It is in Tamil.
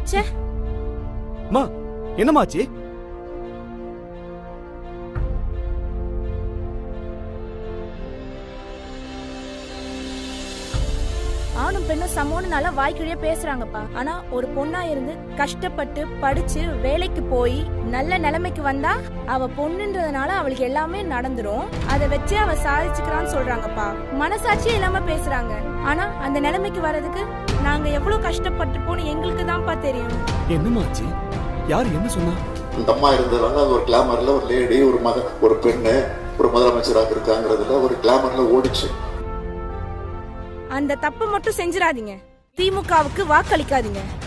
ச்சே அம்மா என்னமாச்சு ஆணும் பெண்ணும் சமோன்னு நல்லா வாய்க்கிழியே பேசுறாங்கப்பா ஆனா ஒரு பொண்ணா இருந்து கஷ்டப்பட்டு படிச்சு வேலைக்கு போய் நல்ல நிலைமைக்கு வந்தா அவ பொண்ணுன்றதுனால அவளுக்கு எல்லாமே நடந்துரும் அதை வச்சு அவ சாதிச்சுக்கிறான்னு சொல்றாங்கப்பா மனசாட்சியே இல்லாம பேசுறாங்க ஆனா அந்த நிலைமைக்கு வர்றதுக்கு நாங்க எவ்வளவு கஷ்டப்பட்டிருப்போம்னு எங்களுக்கு தான்ப்பா தெரியும் என்னமாச்சு யார் என்ன சொன்னா அந்த அம்மா இருந்ததுனால அது ஒரு கிளாமர்ல ஒரு லேடி ஒரு மக ஒரு பெண்ணு ஒரு முதலமைச்சராக இருக்காங்கிறதுல ஒரு கிளாமர்ல ஓடிச்சு அந்த தப்பை மட்டும் செஞ்சிடாதீங்க திமுகவுக்கு வாக்களிக்காதீங்க